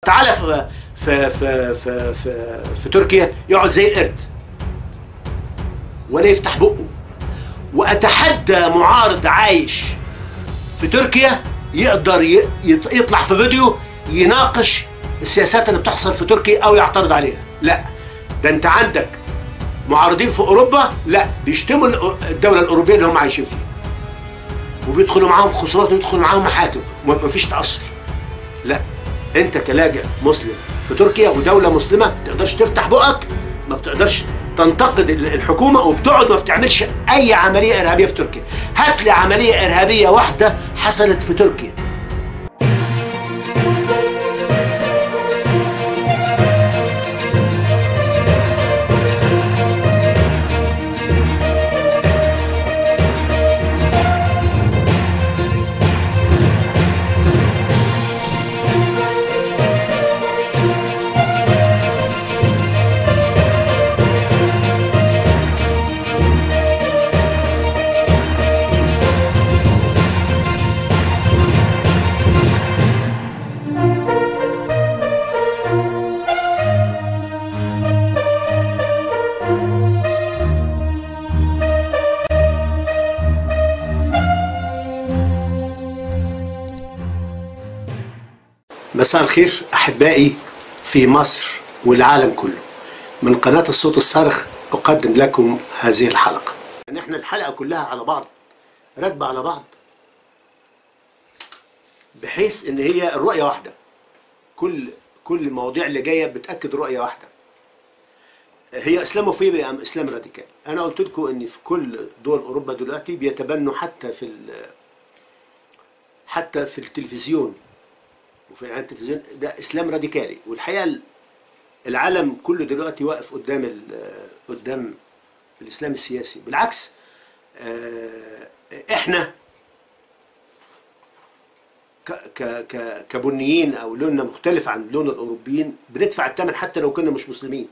تعالى في في في في في, في تركيا يقعد زي القرد ولا يفتح بقه واتحدى معارض عايش في تركيا يقدر ي- يط- يطلع في فيديو يناقش السياسات اللي بتحصل في تركيا او يعترض عليها لا ده انت عندك معارضين في اوروبا لا بيشتموا الأ- الدوله الاوروبيه اللي هم عايشين فيها وبيدخلوا معاهم خصومات ويدخلوا معاهم محاكم ومفيش تاثر لا انت كلاجئ مسلم في تركيا ودوله مسلمه ما تقدرش تفتح بقك ما بتقدرش تنتقد ال- الحكومه وبتقعد ما بتعملش اي عمليه ارهابيه في تركيا هات لي عمليه ارهابيه واحده حصلت في تركيا مساء الخير احبائي في مصر والعالم كله من قناه الصوت الصارخ اقدم لكم هذه الحلقه يعني احنا الحلقه كلها على بعض راكبه على بعض بحيث ان هي الرؤيه واحده كل كل المواضيع اللي جايه بتاكد رؤيه واحده هي اسلاموفوبيا ام اسلام راديكال انا قلت لكم ان في كل دول اوروبا دلوقتي بيتبنوا حتى في ال- حتى في التلفزيون وفي الاعلام التلفزيون ده اسلام راديكالي والحقيقه ال- العالم كله دلوقتي واقف قدام ال- قدام الاسلام السياسي بالعكس آه، احنا ك ك ك كبنيين او لوننا مختلف عن لون الاوروبيين بندفع الثمن حتى لو كنا مش مسلمين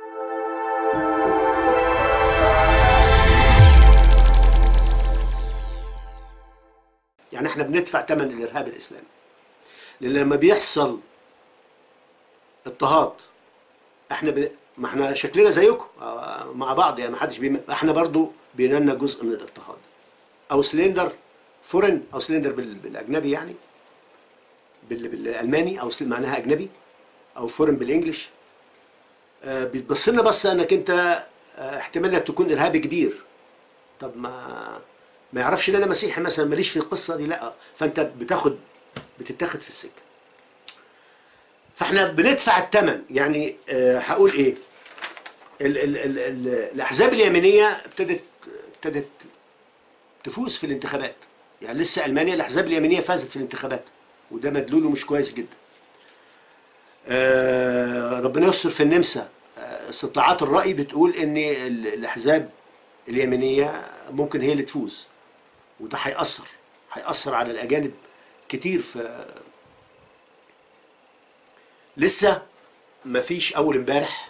يعني احنا بندفع ثمن الارهاب الاسلامي لان لما بيحصل اضطهاد احنا ب... ما احنا شكلنا زيكم آه، مع بعض يعني ما حدش بيم... احنا برضو بينالنا جزء من الاضطهاد او سلندر فورن او سلندر بال... بالاجنبي يعني بال... بالالماني او سل... معناها اجنبي او فورن بالانجلش آه، بيتبص لنا بس انك انت آه، احتمال انك تكون ارهابي كبير طب ما ما يعرفش ان انا مسيحي مثلا ماليش في القصه دي لا فانت بتاخد بتتاخد في السكه فاحنا بندفع الثمن يعني آه، هقول ايه ال ال ال ال الاحزاب اليمينيه ابتدت ابتدت تفوز في الانتخابات يعني لسه المانيا الاحزاب اليمينيه فازت في الانتخابات وده مدلوله مش كويس جدا آه، ربنا يستر في النمسا آه، استطلاعات الرأي بتقول ان ال- الاحزاب اليمينيه ممكن هي اللي تفوز وده هيأثر هيأثر على الأجانب كتير في لسه مفيش أول امبارح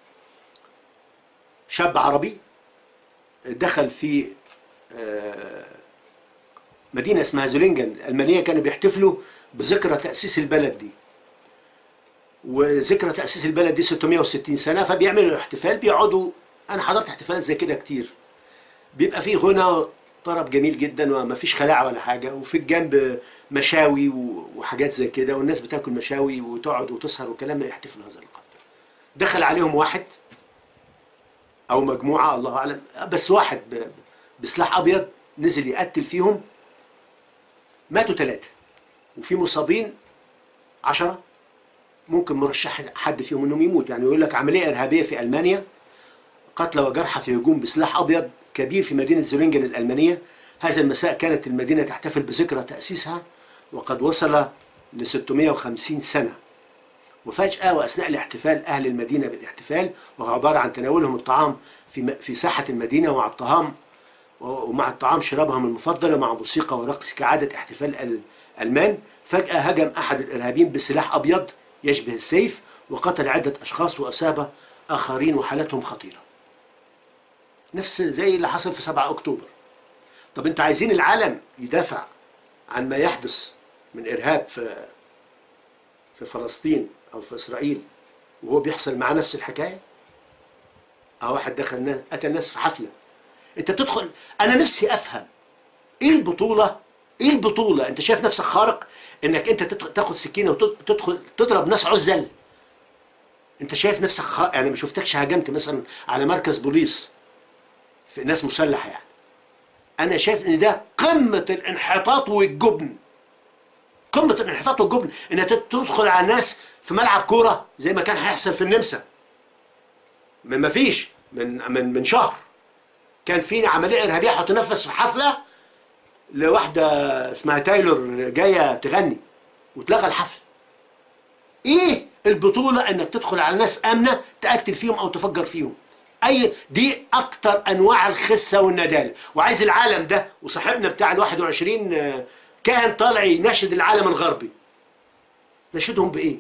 شاب عربي دخل في آه، مدينة اسمها زولينجن الألمانية كانوا بيحتفلوا بذكرى تأسيس البلد دي وذكرى تأسيس البلد دي 660 سنة فبيعملوا احتفال بيقعدوا أنا حضرت احتفالات زي كده كتير بيبقى فيه غنى طرب جميل جدا ومفيش خلاعه ولا حاجه وفي الجنب مشاوي و- وحاجات زي كده والناس بتاكل مشاوي وتقعد وتسهر وكلام يحتفلوا هذا اللقاء دخل عليهم واحد او مجموعه الله اعلم بس واحد ب- بسلاح ابيض نزل يقتل فيهم ماتوا ثلاثه وفي مصابين عشرة ممكن مرشح حد فيهم انهم يموت يعني يقول لك عمليه ارهابيه في المانيا قتلى وجرحى في هجوم بسلاح ابيض كبير في مدينه زولينجن الالمانيه هذا المساء كانت المدينه تحتفل بذكرى تاسيسها وقد وصل ل 650 سنه وفجاه واثناء الاحتفال اهل المدينه بالاحتفال وهو عباره عن تناولهم الطعام في م- في ساحه المدينه ومع الطعام ومع الطعام شرابهم المفضل ومع موسيقى ورقص كعاده احتفال الالمان فجاه هجم احد الارهابيين بسلاح ابيض يشبه السيف وقتل عده اشخاص واصاب اخرين وحالتهم خطيره نفس زي اللي حصل في 7 اكتوبر طب انتوا عايزين العالم يدافع عن ما يحدث من ارهاب في في فلسطين او في اسرائيل وهو بيحصل معاه نفس الحكايه اه واحد دخل ناس قتل ناس في حفله انت بتدخل انا نفسي افهم ايه البطوله ايه البطوله انت شايف نفسك خارق انك انت تدخل- تاخد سكينه وتدخل تضرب ناس عزل انت شايف نفسك خ... يعني ما شفتكش هاجمت مثلا على مركز بوليس في ناس مسلحه يعني انا شايف ان ده قمه الانحطاط والجبن قمه الانحطاط والجبن انك تد- تدخل على ناس في ملعب كوره زي ما كان هيحصل في النمسا من ما فيش من من من شهر كان في عمليه ارهابيه هتنفذ في حفله لواحده اسمها تايلور جايه تغني واتلغى الحفل ايه البطوله انك تدخل على ناس امنه تقتل فيهم او تفجر فيهم اي دي اكتر انواع الخسه والنداله وعايز العالم ده وصاحبنا بتاع ال 21 آه، كان طالع يناشد العالم الغربي نشدهم بايه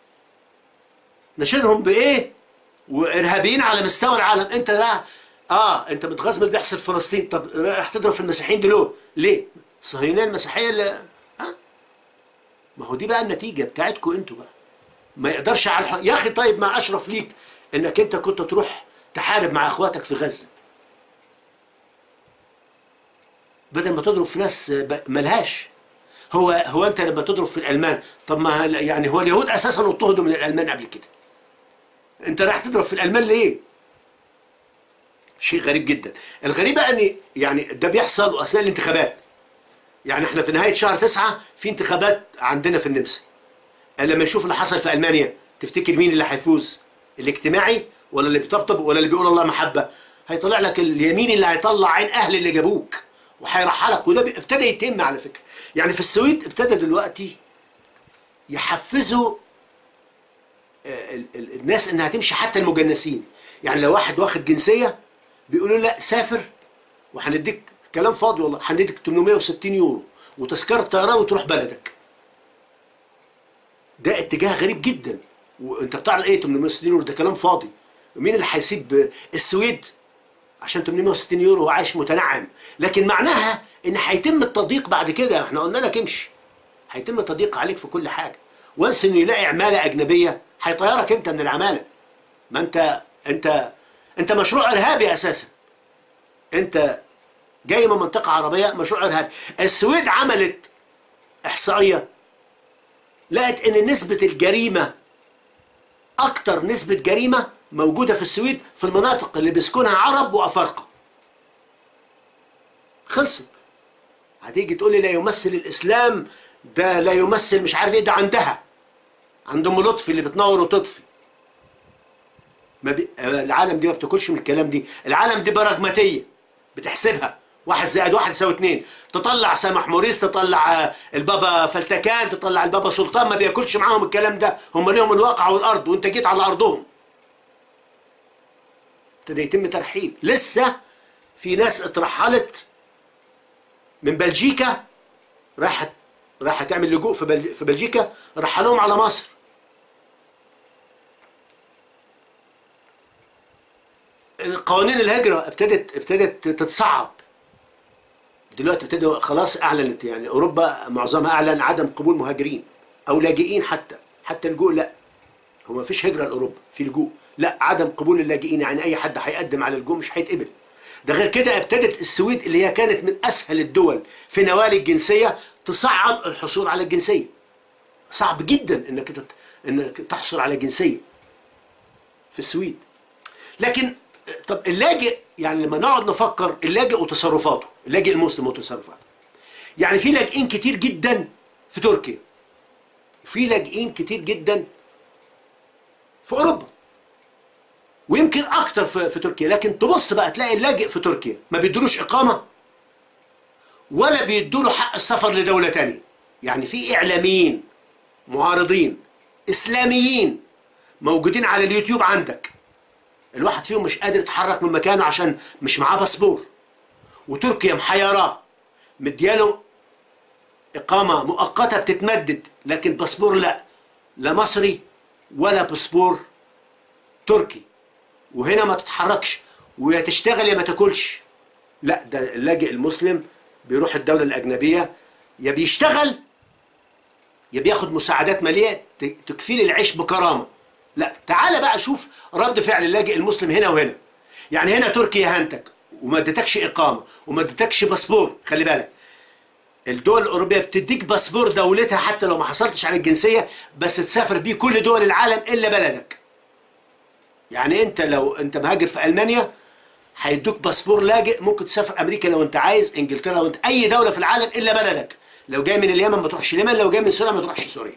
نشدهم بايه وارهابيين على مستوى العالم انت ده اه انت بتغاظ من اللي بيحصل في فلسطين طب رايح تضرب في المسيحيين دول ليه الصهيونيه المسيحيه اللي اه ما هو دي بقى النتيجه بتاعتكم انتوا بقى ما يقدرش على الح... يا اخي طيب ما اشرف ليك انك انت كنت تروح تحارب مع اخواتك في غزه بدل ما تضرب في ناس ب- ملهاش هو هو انت لما تضرب في الالمان طب ما هل- يعني هو اليهود اساسا اضطهدوا من الالمان قبل كده انت رايح تضرب في الالمان ليه شيء غريب جدا الغريب بقى ان يعني ده بيحصل اثناء الانتخابات يعني احنا في نهايه شهر تسعة في انتخابات عندنا في النمسا لما نشوف اللي حصل في المانيا تفتكر مين اللي هيفوز الاجتماعي ولا اللي بيطبطب ولا اللي بيقول الله محبه هيطلع لك اليمين اللي هيطلع عين اهل اللي جابوك وهيرحلك وده بي- ابتدى يتم على فكره يعني في السويد ابتدى دلوقتي يحفزوا آه، ال- ال- الناس انها تمشي حتى المجنسين يعني لو واحد واخد جنسيه بيقولوا لا سافر وهنديك كلام فاضي والله هنديك 860 يورو وتذكره طيران وتروح بلدك ده اتجاه غريب جدا وانت بتعرف ايه 860 يورو ده كلام فاضي مين اللي هيسيب السويد عشان 860 يورو وعايش متنعم لكن معناها ان هيتم التضييق بعد كده احنا قلنا لك امشي هيتم التضييق عليك في كل حاجه وانس انه يلاقي عماله اجنبيه هيطيرك انت من العماله ما انت انت انت مشروع ارهابي اساسا انت جاي من منطقه عربيه مشروع ارهابي السويد عملت احصائيه لقت ان نسبه الجريمه اكتر نسبه جريمه موجوده في السويد في المناطق اللي بيسكنها عرب وافارقه خلصت هتيجي تقول لي لا يمثل الاسلام ده لا يمثل مش عارف ايه ده عندها عند ام لطفي اللي بتنور وتطفي ما بي... العالم دي ما بتاكلش من الكلام دي العالم دي براجماتيه بتحسبها واحد زائد واحد يساوي اتنين تطلع سامح موريس تطلع آه، البابا فلتكان تطلع البابا سلطان ما بياكلش معاهم الكلام ده هم ليهم الواقع والارض وانت جيت على ارضهم ابتدى يتم ترحيل لسه في ناس اترحلت من بلجيكا راحت راحت تعمل لجوء في بل... في بلجيكا رحلوهم على مصر قوانين الهجرة ابتدت ابتدت تتصعب دلوقتي ابتدوا خلاص اعلنت يعني اوروبا معظمها اعلن عدم قبول مهاجرين او لاجئين حتى حتى اللجوء لا هو ما فيش هجرة لاوروبا في لجوء لا عدم قبول اللاجئين يعني اي حد هيقدم على اللجوء مش هيتقبل ده غير كده ابتدت السويد اللي هي كانت من اسهل الدول في نوال الجنسيه تصعب الحصول على الجنسيه صعب جدا انك تت... انك تحصل على جنسيه في السويد لكن طب اللاجئ يعني لما نقعد نفكر اللاجئ وتصرفاته اللاجئ المسلم وتصرفاته يعني في لاجئين كتير جدا في تركيا في لاجئين كتير جدا في اوروبا ويمكن اكتر في, في تركيا لكن تبص بقى تلاقي اللاجئ في تركيا ما بيدولوش اقامه ولا بيدوله حق السفر لدوله تانية يعني في اعلاميين معارضين اسلاميين موجودين على اليوتيوب عندك الواحد فيهم مش قادر يتحرك من مكانه عشان مش معاه باسبور وتركيا محيراه مدياله اقامه مؤقته بتتمدد لكن باسبور لا لا مصري ولا باسبور تركي وهنا ما تتحركش ويا تشتغل يا ما تاكلش لا ده اللاجئ المسلم بيروح الدوله الاجنبيه يا بيشتغل يا بياخد مساعدات ماليه ت- تكفي لي العيش بكرامه لا تعال بقى شوف رد فعل اللاجئ المسلم هنا وهنا يعني هنا تركيا هانتك وما ادتكش اقامه وما ادتكش باسبور خلي بالك الدول الاوروبيه بتديك باسبور دولتها حتى لو ما حصلتش على الجنسيه بس تسافر بيه كل دول العالم الا بلدك يعني انت لو انت مهاجر في المانيا هيدوك باسبور لاجئ ممكن تسافر امريكا لو انت عايز انجلترا لو انت اي دوله في العالم الا بلدك لو جاي من اليمن ما تروحش اليمن لو جاي من سوريا ما تروحش سوريا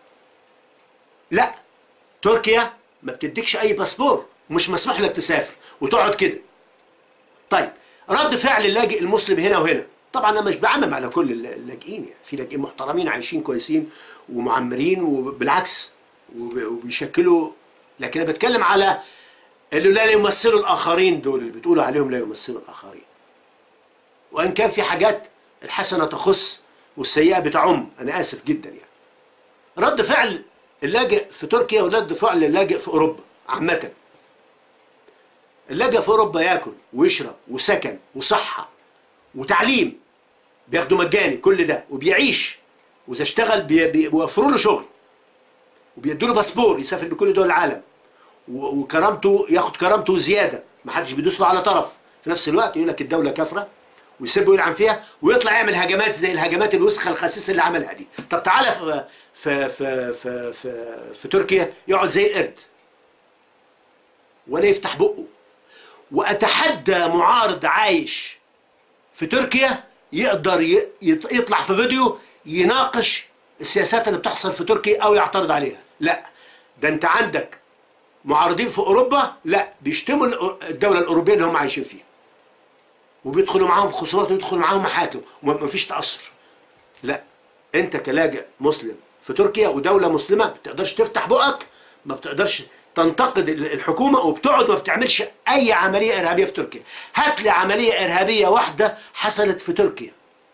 لا تركيا ما بتديكش اي باسبور ومش مسموح لك تسافر وتقعد كده طيب رد فعل اللاجئ المسلم هنا وهنا طبعا انا مش بعمم على كل اللاجئين يعني في لاجئين محترمين عايشين كويسين ومعمرين وبالعكس وب- وبيشكلوا لكن انا بتكلم على اللي لا يمثلوا الاخرين دول اللي بتقولوا عليهم لا يمثلوا الاخرين وان كان في حاجات الحسنه تخص والسيئه بتعم انا اسف جدا يعني رد فعل اللاجئ في تركيا ورد فعل اللاجئ في اوروبا عامه اللاجئ في اوروبا ياكل ويشرب وسكن وصحه وتعليم بياخده مجاني كل ده وبيعيش واذا اشتغل بي- بي- بيوفروا له شغل وبيدوا له باسبور يسافر بكل دول العالم و- وكرامته ياخد كرامته زياده ما حدش بيدوس له على طرف في نفس الوقت يقول لك الدوله كافره ويسيبه يلعن فيها ويطلع يعمل هجمات زي الهجمات الوسخه الخسيسه اللي عملها دي طب تعالى في في في في في, في تركيا يقعد زي القرد ولا يفتح بقه واتحدى معارض عايش في تركيا يقدر ي- يط- يطلع في فيديو يناقش السياسات اللي بتحصل في تركيا او يعترض عليها لا ده انت عندك معارضين في اوروبا لا بيشتموا الأو- الدوله الاوروبيه اللي هم عايشين فيها وبيدخلوا معاهم خصومات ويدخلوا معاهم محاكم ومفيش تاثر لا انت كلاجئ مسلم في تركيا ودوله مسلمه ما بتقدرش تفتح بقك ما بتقدرش تنتقد ال- الحكومه وبتقعد ما بتعملش اي عمليه ارهابيه في تركيا هات لي عمليه ارهابيه واحده حصلت في تركيا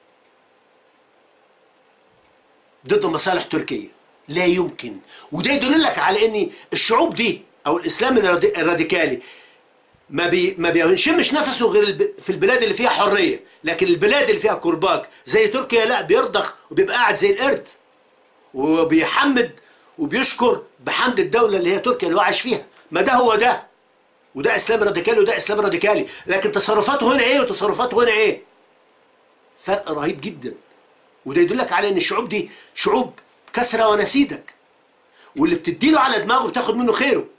ضد مصالح تركيا لا يمكن وده يدل لك على ان الشعوب دي او الاسلام الرادي- الراديكالي ما بي ما بيشمش نفسه غير الب... في البلاد اللي فيها حريه لكن البلاد اللي فيها كرباج زي تركيا لا بيرضخ وبيبقى قاعد زي القرد وبيحمد وبيشكر بحمد الدوله اللي هي تركيا اللي هو عايش فيها ما ده هو ده وده اسلام راديكالي وده اسلام راديكالي لكن تصرفاته هنا ايه وتصرفاته هنا ايه فرق رهيب جدا وده يدلك على ان الشعوب دي شعوب كسرة ونسيدك واللي بتديله على دماغه بتاخد منه خيره